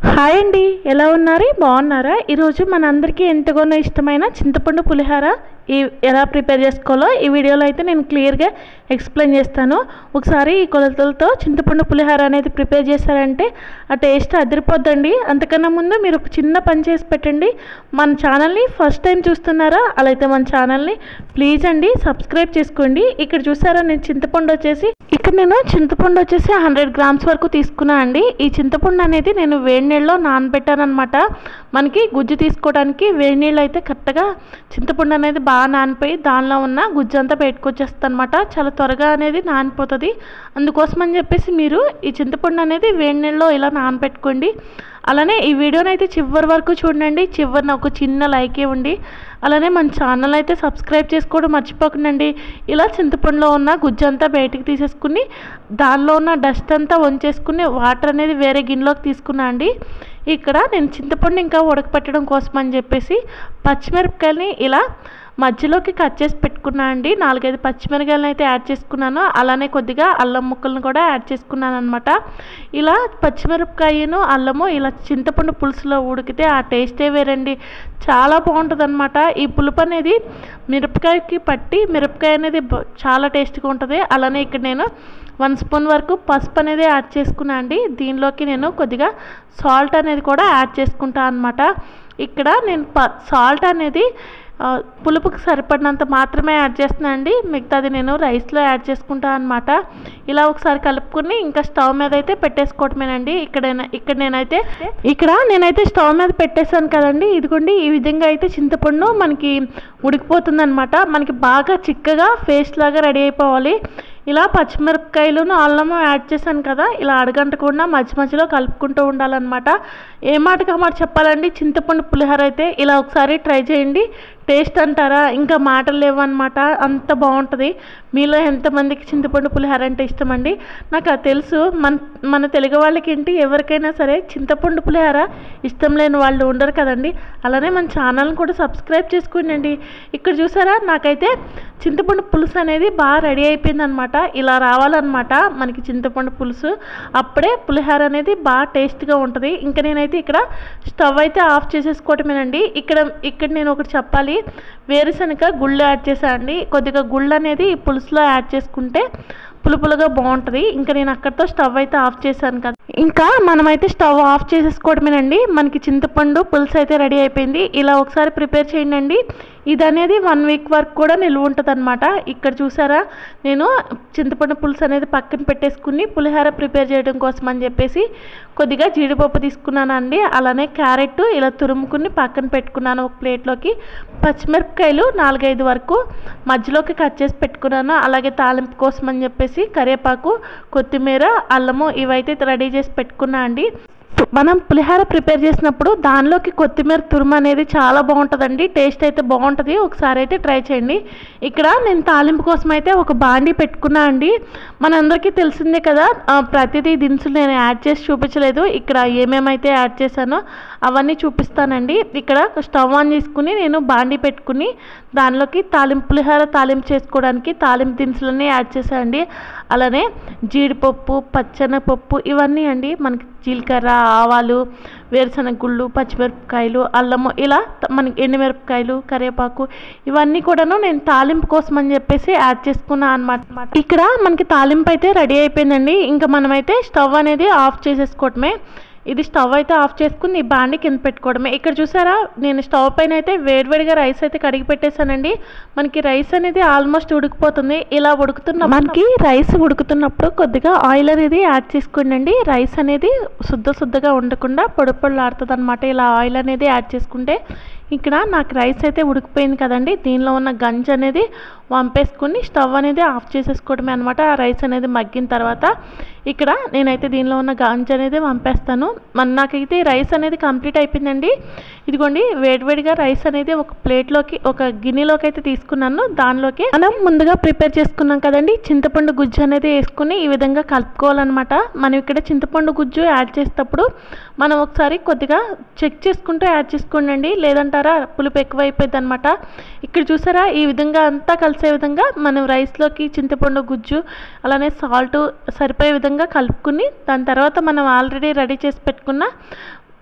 hi అండి ఎలా ఉన్నారు బాగున్నారా ఈరోజు మనందరికీ ఎంతగానో ఇష్టమైన చింతపండు పులిహార ఈ ఎలా ప్రిపేర్ చేసుకోవాలో ఈ వీడియోలో అయితే నేను క్లియర్గా ఎక్స్ప్లెయిన్ చేస్తాను ఒకసారి ఈ కొలతలతో చింతపండు పులిహార అనేది ప్రిపేర్ చేశారంటే ఆ టేస్ట్ అదిరిపోద్దండి అంతకన్నా ముందు మీరు ఒక చిన్న పని చేసి పెట్టండి మన ఛానల్ని ఫస్ట్ టైం చూస్తున్నారా అలా అయితే మన ఛానల్ని ప్లీజ్ అండి సబ్స్క్రైబ్ చేసుకోండి ఇక్కడ చూసారా నేను చింతపండు వచ్చేసి ఇక్కడ నేను చింతపండు వచ్చేసి హండ్రెడ్ గ్రామ్స్ వరకు తీసుకున్నా అండి ఈ చింతపండు అనేది నేను వేడి నీళ్ళలో నానబెట్టాను అనమాట మనకి గుజ్జు తీసుకోవడానికి వేడి నీళ్ళు అయితే కరెక్ట్గా చింతపండు అనేది బాగా నానిపోయి దానిలో ఉన్న గుజ్జు అంతా బయటకు అనమాట చాలా త్వరగా అనేది నానిపోతుంది అందుకోసం అని చెప్పేసి మీరు ఈ చింతపండు అనేది వేడి నీళ్ళలో ఇలా నానబెట్టుకోండి అలానే ఈ వీడియోని అయితే చివరి వరకు చూడండి చివరిన ఒక చిన్న లైక్ ఇవ్వండి అలానే మన ఛానల్ అయితే సబ్స్క్రైబ్ చేసుకోవడం మర్చిపోకండి ఇలా చింతపండులో ఉన్న గుజ్జు అంతా బయటికి తీసేసుకుని దానిలో ఉన్న డస్ట్ అంతా వంచేసుకుని వాటర్ అనేది వేరే గిన్నెలోకి తీసుకున్నా అండి ఇక్కడ నేను చింతపండు ఇంకా ఉడకపెట్టడం కోసం అని చెప్పేసి పచ్చిమిరపకాయలని ఇలా మధ్యలోకి కట్ చేసి పెట్టుకున్నా అండి నాలుగైదు పచ్చిమిరకాయలను అయితే యాడ్ చేసుకున్నాను అలానే కొద్దిగా అల్లం ముక్కలను కూడా యాడ్ చేసుకున్నాను అనమాట ఇలా పచ్చిమిరపకాయను అల్లము ఇలా చింతపండు పులుసులో ఉడికితే ఆ టేస్టే వేరండి చాలా బాగుంటుంది అనమాట ఈ పులుపు అనేది మిరపకాయకి పట్టి మిరపకాయ అనేది బ- చాలా టేస్ట్గా ఉంటుంది అలానే ఇక్కడ నేను వన్ స్పూన్ వరకు పసుపు అనేది యాడ్ చేసుకున్నా అండి దీనిలోకి నేను కొద్దిగా సాల్ట్ అనేది కూడా యాడ్ చేసుకుంటా అనమాట ఇక్కడ నేను ప సాల్ట్ అనేది ఆ, పులుపుకి సరిపడినంత మాత్రమే యాడ్ చేస్తున్నాను అండి మిగతాది నేను రైస్లో యాడ్ చేసుకుంటా అనమాట ఇలా ఒకసారి కలుపుకొని ఇంకా స్టవ్ మీద అయితే పెట్టేసుకోవటమేనండి ఇక్కడ ఇక్కడ నేనైతే ఇక్కడ నేనైతే స్టవ్ మీద పెట్టేశాను కదండి ఇదిగోండి ఈ విధంగా అయితే చింతపండు మనకి ఉడికిపోతుంది అనమాట మనకి బాగా చిక్కగా పేస్ట్ లాగా రెడీ అయిపోవాలి ఇలా పచ్చిమిరపకాయలను అల్లము యాడ్ చేశాను కదా ఇలా అడగంటకుండా మధ్య మధ్యలో కలుపుకుంటూ ఉండాలన్నమాట ఏ మాటగా మాట చెప్పాలండి చింతపండు పులిహోర అయితే ఇలా ఒకసారి ట్రై చేయండి టేస్ట్ అంటారా ఇంకా మాటలు లేవన్నమాట అంత బాగుంటుంది మీలో ఎంతమందికి చింతపండు పులిహోర అంటే ఇష్టం అండి నాకు అది తెలుసు మన మన తెలుగు వాళ్ళకి ఏంటి ఎవరికైనా సరే చింతపండు పులిహోర ఇష్టం లేని వాళ్ళు ఉండరు కదండి అలానే మన ఛానల్ని కూడా సబ్స్క్రైబ్ చేసుకోండి ఇక్కడ చూసారా నాకైతే చింతపండు పులుసు అనేది బాగా రెడీ అయిపోయింది అనమాట ఇలా రావాలన్నమాట మనకి చింతపండు పులుసు అప్పుడే పులిహోర అనేది బాగా టేస్ట్గా ఉంటుంది ఇంకా నేనైతే ఇక్కడ స్టవ్ అయితే ఆఫ్ చేసేసుకోవటమేనండి ఇక్కడ ఇక్కడ నేను ఒకటి చెప్పాలి వేరుశనగ గుళ్ళు యాడ్ చేశాను అండి కొద్దిగా గుళ్ళు అనేది ఈ పులుసులో యాడ్ చేసుకుంటే పులుపులుగా బాగుంటుంది ఇంకా నేను అక్కడితో స్టవ్ అయితే ఆఫ్ చేశాను కదా ఇంకా మనమైతే స్టవ్ ఆఫ్ చేసేసుకోవడమేనండి మనకి చింతపండు పులుసు అయితే రెడీ అయిపోయింది ఇలా ఒకసారి ప్రిపేర్ చేయండి అండి ఇది అనేది వన్ వీక్ వరకు కూడా నిల్వ ఉంటుంది అనమాట ఇక్కడ చూసారా నేను చింతపండు పులుసు అనేది పక్కన పెట్టేసుకుని పులిహోర ప్రిపేర్ చేయడం కోసం అని చెప్పేసి కొద్దిగా జీడిపప్పు తీసుకున్నాను అండి అలానే క్యారెట్ ఇలా తురుముకుని పక్కన పెట్టుకున్నాను ఒక ప్లేట్లోకి పచ్చిమిరపకాయలు నాలుగైదు వరకు మధ్యలోకి కట్ చేసి పెట్టుకున్నాను అలాగే తాలింపు కోసం అని చెప్పేసి కరివేపాకు కొత్తిమీర అల్లము ఇవైతే రెడీ చేసి పెట్టుకున్నా అండి మనం పులిహోర ప్రిపేర్ చేసినప్పుడు దానిలోకి కొత్తిమీర తురుము అనేది చాలా బాగుంటుందండి టేస్ట్ అయితే బాగుంటుంది ఒకసారి అయితే ట్రై చేయండి ఇక్కడ నేను తాలింపు కోసం అయితే ఒక బాండి పెట్టుకున్నా అండి మనందరికీ తెలిసిందే కదా ఆ, ప్రతిదీ దినుసులు నేను యాడ్ చేసి చూపించలేదు ఇక్కడ ఏమేమైతే యాడ్ చేశానో అవన్నీ చూపిస్తానండి ఇక్కడ స్టవ్ ఆన్ చేసుకుని నేను బాండి పెట్టుకుని దానిలోకి తాలింపు పులిహోర తాలింపు చేసుకోవడానికి తాలింపు దినుసులన్నీ యాడ్ చేశానండి అలానే జీడిపప్పు పచ్చెనగపప్పు ఇవన్నీ అండి మనకి జీలకర్ర ఆవాలు వేరుశనగ గుళ్ళు పచ్చిమిరపకాయలు అల్లము ఇలా త- మనకి ఎండుమిరపకాయలు కరివేపాకు ఇవన్నీ కూడాను నేను తాలింపు కోసం అని చెప్పేసి యాడ్ చేసుకున్నా అనమాట ఇక్కడ మనకి తాలింపు అయితే రెడీ అయిపోయిందండి ఇంకా మనమైతే స్టవ్ అనేది ఆఫ్ చేసేసుకోవటమే ఇది స్టవ్ అయితే ఆఫ్ చేసుకుని ఈ బాండి కింద పెట్టుకోవడమే ఇక్కడ చూసారా నేను స్టవ్ పైన అయితే వేడివేడిగా రైస్ అయితే కడిగి పెట్టేశానండి మనకి రైస్ అనేది ఆల్మోస్ట్ ఉడికిపోతుంది ఇలా ఉడుకుతున్న మనకి రైస్ ఉడుకుతున్నప్పుడు కొద్దిగా ఆయిల్ అనేది యాడ్ చేసుకోండి రైస్ అనేది శుద్ధ శుద్ధగా ఉండకుండా పొడి పొడిలాడుతుంది అనమాట ఇలా ఆయిల్ అనేది యాడ్ చేసుకుంటే ఇక్కడ నాకు రైస్ అయితే ఉడికిపోయింది కదండి దీనిలో ఉన్న గంజి అనేది వంపేసుకుని స్టవ్ అనేది ఆఫ్ చేసేసుకోవడమే అనమాట ఆ రైస్ అనేది మగ్గిన తర్వాత ఇక్కడ నేనైతే దీనిలో ఉన్న గంజి అనేది వంపేస్తాను మన నాకైతే ఈ రైస్ అనేది కంప్లీట్ అయిపోయిందండి ఇదిగోండి వేడివేడిగా రైస్ అనేది ఒక ప్లేట్లోకి ఒక గిన్నెలోకి అయితే తీసుకున్నాను దానిలోకి మనం ముందుగా ప్రిపేర్ చేసుకున్నాం కదండి చింతపండు గుజ్జు అనేది వేసుకుని ఈ విధంగా కలుపుకోవాలన్నమాట మనం ఇక్కడ చింతపండు గుజ్జు యాడ్ చేసేటప్పుడు మనం ఒకసారి కొద్దిగా చెక్ చేసుకుంటూ యాడ్ చేసుకోండి లేదంటారా పులుపు ఎక్కువ అయిపోయింది అనమాట ఇక్కడ చూసారా ఈ విధంగా అంతా కలిసే విధంగా మనం రైస్లోకి చింతపండు గుజ్జు అలానే సాల్ట్ సరిపోయే విధంగా కలుపుకుని దాని తర్వాత మనం ఆల్రెడీ రెడీ చేసి పెట్టుకున్న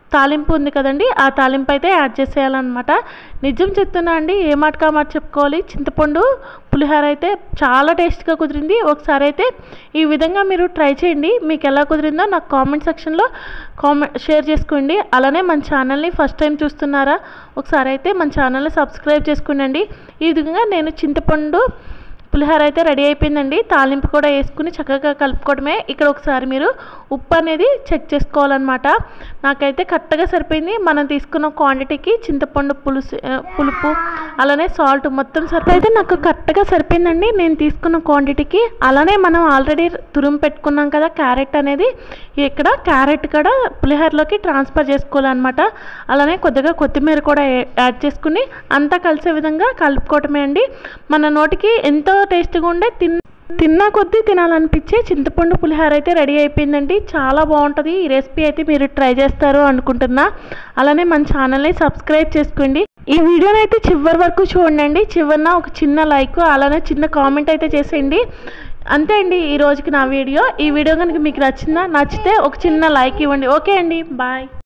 తాలింపు ఉంది కదండి ఆ తాలింపు అయితే యాడ్ చేసేయాలన్నమాట నిజం చెప్తున్నా అండి ఏ మాట కా మాట చెప్పుకోవాలి చింతపండు పులిహోర అయితే చాలా టేస్ట్గా కుదిరింది ఒకసారి అయితే ఈ విధంగా మీరు ట్రై చేయండి మీకు ఎలా కుదిరిందో నాకు కామెంట్ సెక్షన్లో కామెంట్ షేర్ చేసుకోండి అలానే మన ఛానల్ని ఫస్ట్ టైం చూస్తున్నారా ఒకసారి అయితే మన ఛానల్ని సబ్స్క్రైబ్ చేసుకోండి ఈ విధంగా నేను చింతపండు పులిహోర అయితే రెడీ అయిపోయిందండి తాలింపు కూడా వేసుకుని చక్కగా కలుపుకోవడమే ఇక్కడ ఒకసారి మీరు ఉప్పు అనేది చెక్ చేసుకోవాలన్నమాట నాకైతే కరెక్ట్గా సరిపోయింది మనం తీసుకున్న క్వాంటిటీకి చింతపండు పులుసు ఆ, పులుపు అలానే సాల్ట్ మొత్తం సరిపోయి అయితే నాకు కరెక్ట్గా సరిపోయిందండి నేను తీసుకున్న క్వాంటిటీకి అలానే మనం ఆల్రెడీ తురుము పెట్టుకున్నాం కదా క్యారెట్ అనేది ఇక్కడ క్యారెట్ కూడా పులిహోరలోకి ట్రాన్స్ఫర్ చేసుకోవాలన్నమాట అలానే కొద్దిగా కొత్తిమీర కూడా యా- యాడ్ చేసుకుని అంతా కలిసే విధంగా కలుపుకోవటమే అండి మన నోటికి ఎంతో టేస్ట్గా ఉండే తిన్ తిన్నా కొద్దీ తినాలనిపించే చింతపండు పులిహోర అయితే రెడీ అయిపోయిందండి చాలా బాగుంటుంది ఈ రెసిపీ అయితే మీరు ట్రై చేస్తారు అనుకుంటున్నా అలానే మన ఛానల్ని సబ్స్క్రైబ్ చేసుకోండి ఈ వీడియోని అయితే చివరి వరకు చూడండి చివరిన ఒక చిన్న లైక్ అలానే చిన్న కామెంట్ అయితే చేసేయండి అంతే అండి ఈ రోజుకి నా వీడియో ఈ వీడియో కనుక మీకు నచ్చిందా నచ్చితే ఒక చిన్న లైక్ ఇవ్వండి ఓకే అండి బాయ్